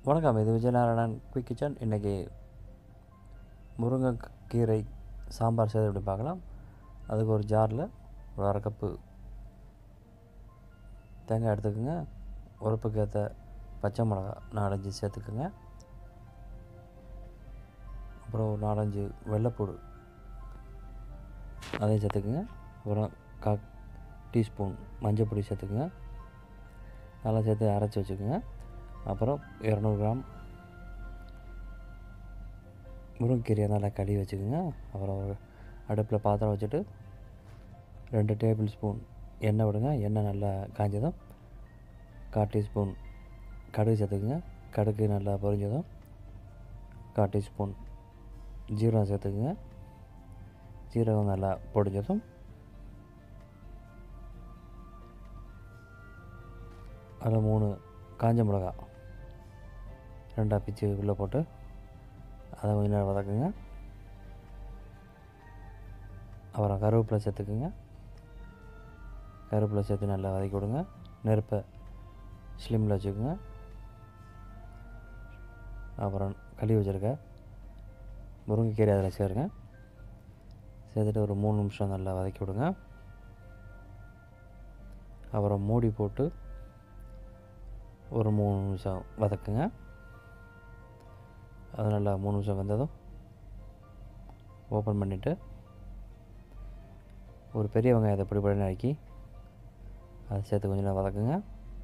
வணக்கம் இது Vijayanarayanan quick kitchen இன்றைக்கி முருங்கைக்கீரை சாம்பார் செய்து எப்படி பார்க்கலாம் அதுக்கு ஒரு ஜாரில் ஒரு அரை கப்பு தேங்காய் எடுத்துக்கோங்க உரப்புக்கு ஏற்ற பச்சை மிளகா நாலஞ்சு சேர்த்துக்குங்க அப்புறம் ஒரு நாலஞ்சு வெள்ளைப்பூடு அதையும் சேர்த்துக்குங்க அப்புறம் கா டீஸ்பூன் மஞ்சள் பொடி சேர்த்துக்குங்க அதெல்லாம் சேர்த்து அரைச்சி வச்சுக்கோங்க அப்புறம் இரநூறு கிராம் முருங்கைக்கீரையை நல்லா கழுவி வச்சுக்கோங்க அப்புறம் ஒரு அடுப்பில் பாத்திரம் வச்சுட்டு ரெண்டு டேபிள் ஸ்பூன் எண்ணெய் விடுங்க எண்ணெய் நல்லா காஞ்சதும் கால் டீஸ்பூன் கடுகு சேர்த்துக்குங்க கடுகு நல்லா பொரிஞ்சதும் கால் டீஸ்பூன் ஜீரகம் சேர்த்துக்குங்க ஜீரகம் நல்லா பொடிஞ்சதும் அதில் மூணு காஞ்ச மிளகா ரெண்டாக பிச்சு உள்ளே போட்டு அதை கொஞ்ச நேரம் வதக்குங்க அப்புறம் கருவேப்பிலை சேர்த்துக்குங்க கருவேப்பிலை சேர்த்து நல்லா வதக்கி விடுங்க நெருப்பை ஸ்லிம்மில் வச்சுக்கோங்க அப்புறம் கழுவி வச்சுருக்க முருங்கைக்கீரை அதில் சேருங்க சேர்த்துட்டு ஒரு மூணு நிமிஷம் நல்லா வதக்கி விடுங்க அப்புறம் மூடி போட்டு ஒரு மூணு நிமிஷம் வதக்குங்க அது நல்லா மூணு நிமிஷம் வெந்ததும் ஓப்பன் பண்ணிவிட்டு ஒரு பெரிய வெங்காயத்தை பொடி பொடி நறுக்கி அதை சேர்த்து கொஞ்சம் நேரம் வதக்குங்க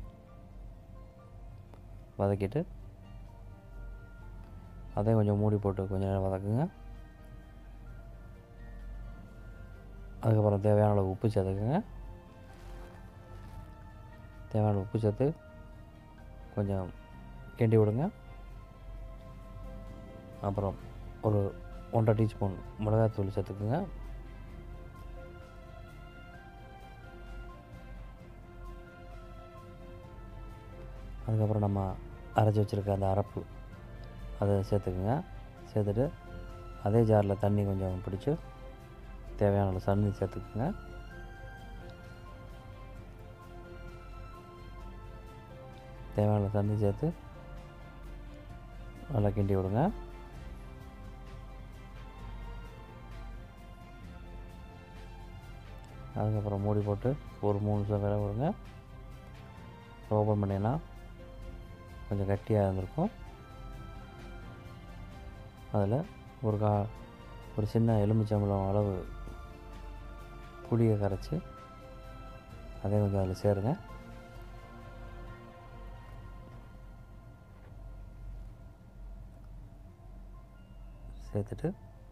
வதக்கிட்டு அதையும் கொஞ்சம் மூடி போட்டு கொஞ்சம் நேரம் வதக்குங்க அதுக்கப்புறம் தேவையான அளவு உப்பு சேர்த்துக்குங்க தேவையான அளவு உப்பு சேர்த்து கொஞ்சம் கிண்டி விடுங்க அப்புறம் ஒரு ஒன்றரை டீஸ்பூன் மிளகாத்தூள் சேர்த்துக்குங்க அதுக்கப்புறம் நம்ம அரைச்சி வச்சுருக்க அந்த அரப்பு அதை சேர்த்துக்குங்க சேர்த்துட்டு அதே ஜாரில் தண்ணி கொஞ்சம் பிடிச்சி தேவையான அளவு தண்ணி சேர்த்துக்குங்க தேவையான தண்ணி சேர்த்து நல்லா கிண்டி விடுங்க அதுக்கப்புறம் மூடி போட்டு ஒரு மூணு நிமிஷம் வேலை விடுங்க ஓப்பன் பண்ணிங்கன்னா கொஞ்சம் கட்டியாக இருந்திருக்கும் அதில் ஒரு கா ஒரு சின்ன எலுமிச்சம்பழம் அளவு புளியை கரைச்சி அதே கொஞ்சம் அதில் சேருங்க சேர்த்துட்டு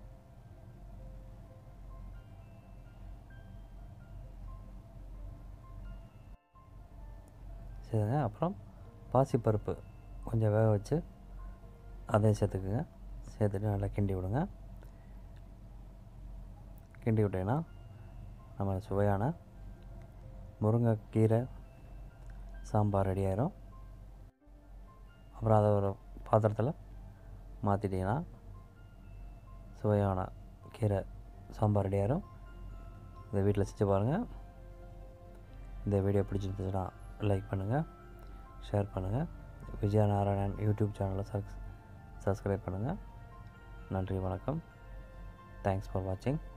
சரிங்க அப்புறம் பாசிப்பருப்பு கொஞ்சம் வேக வச்சு அதையும் சேர்த்துக்குங்க சேர்த்துட்டு நல்லா கிண்டி விடுங்க கிண்டி விட்டிங்கன்னா நம்ம சுவையான முருங்கைக்கீரை சாம்பார் ரெடி ஆயிரும் அப்புறம் அதை ஒரு பாத்திரத்தில் மாற்றிட்டிங்கன்னா சுவையான கீரை சாம்பார் ரெடி ஆயிரும் இதை வீட்டில் செஞ்சு பாருங்கள் இந்த வீடியோ பிடிச்சிருந்துச்சுன்னா லைக் பண்ணுங்கள் ஷேர் பண்ணுங்கள் விஜயா நாராயணன் யூடியூப் சேனலை சப்ஸ் சப்ஸ்கிரைப் பண்ணுங்கள் நன்றி வணக்கம் தேங்க்ஸ் ஃபார் வாட்சிங்